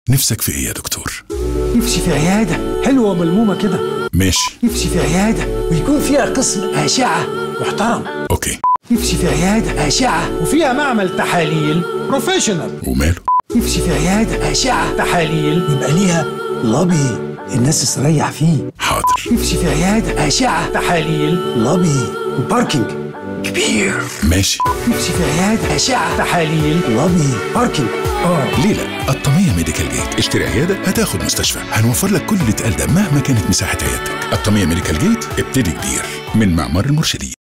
نفسك في ايه يا دكتور نفسي في عيادة حلوة وملمومة كده ماشي نفسي في عيادة ويكون فيها قسم أشعة محترم اوكي نفسي في عيادة أشعة وفيها معمل تحاليل بروفيشنال وماله نفسي في عيادة أشعة تحاليل يبقى ليها لوبي الناس تستريح فيه حاضر نفسي في عيادة أشعة تحاليل لوبي وباركينج كبير ماشي نفسي في عيادة أشعة تحاليل لوبي باركينج اه ليه لا الطمية ميديكال جيت اشتري عيادة هتاخد مستشفى هنوفر لك كل اللي اتقال ده مهما كانت مساحة عيادتك الطمية ميديكال جيت ابتدي كبير من معمار المرشدين